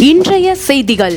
இன்றைய செய்திகள்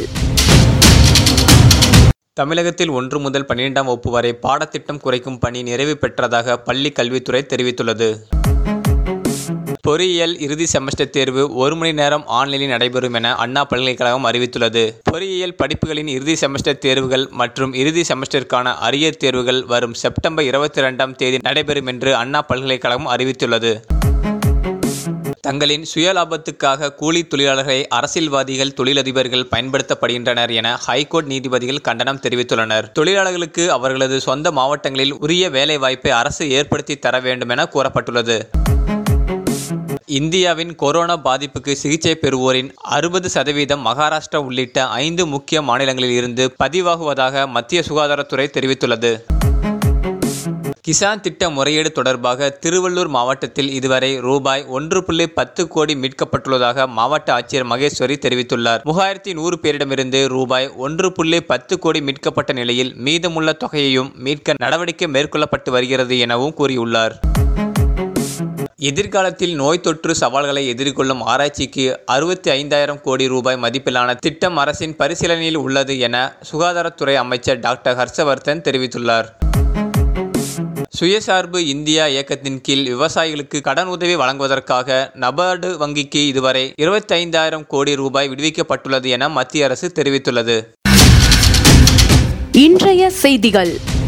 தமிழகத்தில் ஒன்று முதல் பன்னிரெண்டாம் வகுப்பு வரை பாடத்திட்டம் குறைக்கும் பணி நிறைவு பெற்றதாக பள்ளி கல்வித்துறை தெரிவித்துள்ளது பொறியியல் இறுதி செமஸ்டர் தேர்வு ஒரு மணி நேரம் ஆன்லைனில் நடைபெறும் என அண்ணா பல்கலைக்கழகம் அறிவித்துள்ளது பொறியியல் படிப்புகளின் இறுதி செமஸ்டர் தேர்வுகள் மற்றும் இறுதி செமஸ்டருக்கான அரியர் தேர்வுகள் வரும் செப்டம்பர் இருபத்தி ரெண்டாம் தேதி நடைபெறும் என்று அண்ணா பல்கலைக்கழகம் அறிவித்துள்ளது தங்களின் சுயலாபத்துக்காக கூலி தொழிலாளர்களை அரசியல்வாதிகள் தொழிலதிபர்கள் பயன்படுத்தப்படுகின்றனர் என ஹைகோர்ட் நீதிபதிகள் கண்டனம் தெரிவித்துள்ளனர் தொழிலாளர்களுக்கு அவர்களது சொந்த மாவட்டங்களில் உரிய வேலை வாய்ப்பை அரசு ஏற்படுத்தி தர வேண்டும் என கூறப்பட்டுள்ளது இந்தியாவின் கொரோனா பாதிப்புக்கு சிகிச்சை பெறுவோரின் அறுபது சதவீதம் மகாராஷ்டிரா உள்ளிட்ட ஐந்து முக்கிய மாநிலங்களில் இருந்து பதிவாகுவதாக மத்திய சுகாதாரத்துறை தெரிவித்துள்ளது கிசான் திட்ட முறையீடு தொடர்பாக திருவள்ளூர் மாவட்டத்தில் இதுவரை ரூபாய் ஒன்று புள்ளி பத்து கோடி மீட்கப்பட்டுள்ளதாக மாவட்ட ஆட்சியர் மகேஸ்வரி தெரிவித்துள்ளார் மூவாயிரத்தி நூறு பேரிடமிருந்து ரூபாய் ஒன்று புள்ளி பத்து கோடி மீட்கப்பட்ட நிலையில் மீதமுள்ள தொகையையும் மீட்க நடவடிக்கை மேற்கொள்ளப்பட்டு வருகிறது எனவும் கூறியுள்ளார் எதிர்காலத்தில் நோய் தொற்று சவால்களை எதிர்கொள்ளும் ஆராய்ச்சிக்கு அறுபத்தி ஐந்தாயிரம் கோடி ரூபாய் மதிப்பிலான திட்டம் அரசின் பரிசீலனையில் உள்ளது என சுகாதாரத்துறை அமைச்சர் டாக்டர் ஹர்ஷவர்தன் தெரிவித்துள்ளார் சுயசார்பு இந்தியா இயக்கத்தின் கீழ் விவசாயிகளுக்கு கடன் உதவி வழங்குவதற்காக நபார்டு வங்கிக்கு இதுவரை இருபத்தி ஐந்தாயிரம் கோடி ரூபாய் விடுவிக்கப்பட்டுள்ளது என மத்திய அரசு தெரிவித்துள்ளது இன்றைய செய்திகள்